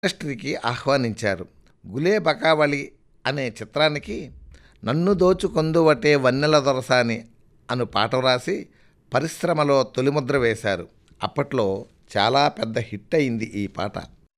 ఇండస్ట్రీకి ఆహ్వానించారు గులే బకావళి అనే చిత్రానికి నన్ను దోచుకొందువటే వన్నెల దొరసాని అను పాట వ్రాసి పరిశ్రమలో తొలిముద్ర వేశారు అప్పట్లో చాలా పెద్ద హిట్ అయింది ఈ పాట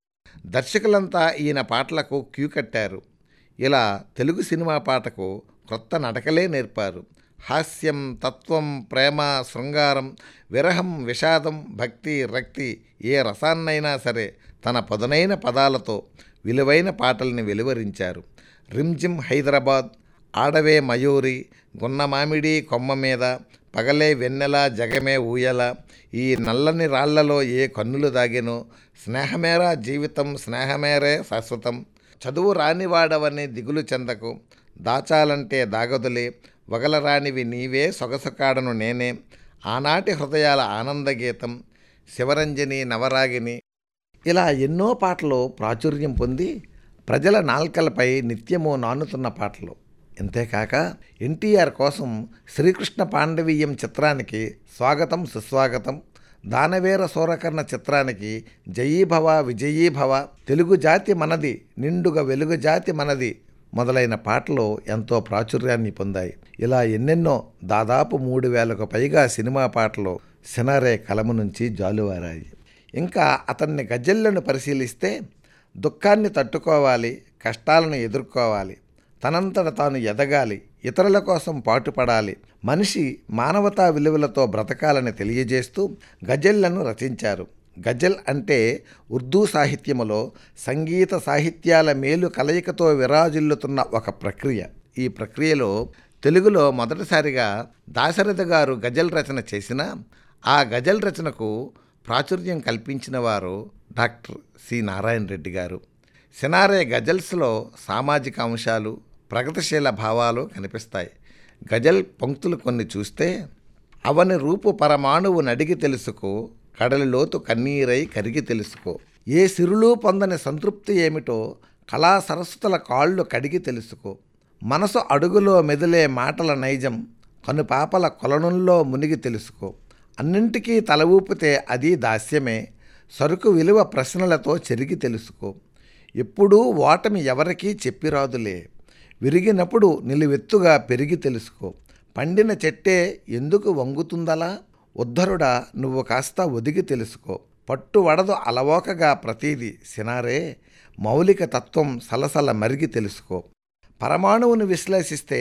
దర్శకులంతా ఈయన పాటలకు క్యూ కట్టారు ఇలా తెలుగు సినిమా పాటకు క్రొత్త నడకలే నేర్పారు హాస్యం తత్వం ప్రేమ శృంగారం విరహం విషాదం భక్తి రక్తి ఏ రసాన్నైనా సరే తన పదునైన పదాలతో విలువైన పాటల్ని వెలువరించారు రిమ్జిమ్ హైదరాబాద్ ఆడవే మయూరి గున్న మామిడి కొమ్మ మీద పగలే వెన్నెల జగమే ఊయల ఈ నల్లని రాళ్లలో ఏ కన్నులు దాగెనో స్నేహమేరా జీవితం స్నేహమేరే శాశ్వతం చదువు రానివాడవని దిగులు చెందకు దాచాలంటే దాగదులే వగలరానివి నీవే సొగసకాడను నేనే ఆనాటి హృదయాల ఆనందగీతం శివరంజని నవరాగిని ఇలా ఎన్నో పాటలు ప్రాచుర్యం పొంది ప్రజల నాల్కలపై నిత్యము నానుతున్న పాటలు ఇంతేకాక ఎన్టీఆర్ కోసం శ్రీకృష్ణ పాండవీయం చిత్రానికి స్వాగతం సుస్వాగతం దానవీర సూరకర్ణ చిత్రానికి జయీభవ విజయీభవ తెలుగు జాతి మనది నిండుగా వెలుగు జాతి మనది మొదలైన పాటలు ఎంతో ప్రాచుర్యాన్ని పొందాయి ఇలా ఎన్నెన్నో దాదాపు మూడు వేలకు పైగా సినిమా పాటలు సినారే కలము నుంచి జాలువారాయి ఇంకా అతన్ని గజల్లను పరిశీలిస్తే దుఃఖాన్ని తట్టుకోవాలి కష్టాలను ఎదుర్కోవాలి తనంతట తాను ఎదగాలి ఇతరుల కోసం పాటుపడాలి మనిషి మానవతా విలువలతో బ్రతకాలని తెలియజేస్తూ గజల్లను రచించారు గజల్ అంటే ఉర్దూ సాహిత్యములో సంగీత సాహిత్యాల మేలు కలయికతో విరాజిల్లుతున్న ఒక ప్రక్రియ ఈ ప్రక్రియలో తెలుగులో మొదటిసారిగా దాశరథ గారు గజల్ రచన చేసిన ఆ గజల్ రచనకు ప్రాచుర్యం కల్పించిన వారు డాక్టర్ సి నారాయణ రెడ్డి గారు సినారే గజల్స్లో సామాజిక అంశాలు ప్రగతిశీల భావాలు కనిపిస్తాయి గజల్ పంక్తులు కొన్ని చూస్తే అవని రూపు పరమాణువు నడిగి తెలుసుకో కడలి లోతు కన్నీరై కరిగి తెలుసుకో ఏ సిరులు పొందని సంతృప్తి ఏమిటో కళా సరస్వతుల కాళ్ళు కడిగి తెలుసుకో మనసు అడుగులో మెదిలే మాటల నైజం కనుపాపల కొలనుల్లో మునిగి తెలుసుకో అన్నింటికీ తల ఊపితే అది దాస్యమే సరుకు విలువ ప్రశ్నలతో చెరిగి తెలుసుకో ఎప్పుడూ ఓటమి ఎవరికీ చెప్పిరాదులే విరిగినప్పుడు నిలువెత్తుగా పెరిగి తెలుసుకో పండిన చెట్టే ఎందుకు వంగుతుందలా ఉద్ధరుడా నువ్వు కాస్త ఒదిగి తెలుసుకో పట్టు వడదు అలవోకగా ప్రతీది సినారే మౌలిక తత్వం సలసల మరిగి తెలుసుకో పరమాణువును విశ్లేషిస్తే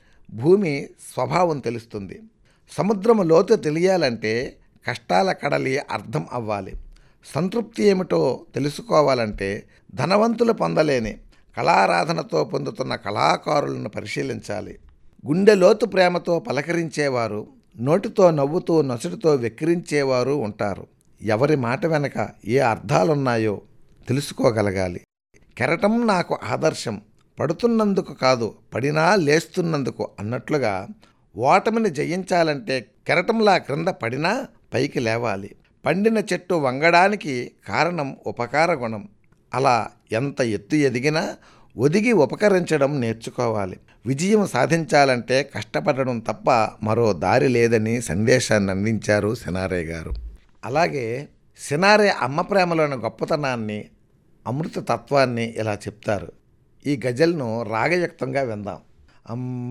భూమి స్వభావం తెలుస్తుంది సముద్రము లోతు తెలియాలంటే కష్టాల కడలి అర్థం అవ్వాలి సంతృప్తి ఏమిటో తెలుసుకోవాలంటే ధనవంతులు పొందలేని కళారాధనతో పొందుతున్న కళాకారులను పరిశీలించాలి గుండె లోతు ప్రేమతో పలకరించేవారు నోటితో నవ్వుతూ నొసటితో వెక్కిరించేవారు ఉంటారు ఎవరి మాట వెనక ఏ అర్థాలున్నాయో తెలుసుకోగలగాలి కెరటం నాకు ఆదర్శం పడుతున్నందుకు కాదు పడినా లేస్తున్నందుకు అన్నట్లుగా ఓటమిని జయించాలంటే కెరటంలా క్రింద పడినా పైకి లేవాలి పండిన చెట్టు వంగడానికి కారణం ఉపకార గుణం అలా ఎంత ఎత్తు ఎదిగినా ఒదిగి ఉపకరించడం నేర్చుకోవాలి విజయం సాధించాలంటే కష్టపడడం తప్ప మరో దారి లేదని సందేశాన్ని అందించారు సినారే గారు అలాగే సినారే అమ్మ ప్రేమలోని గొప్పతనాన్ని అమృత తత్వాన్ని ఇలా చెప్తారు ఈ గజల్ను రాగయుక్తంగా విందాం అమ్మ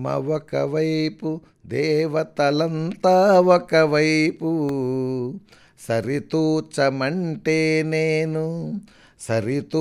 ఒకవైపు దేవతలంతా ఒకవైపు సరితూచమంటే నేను సరితూ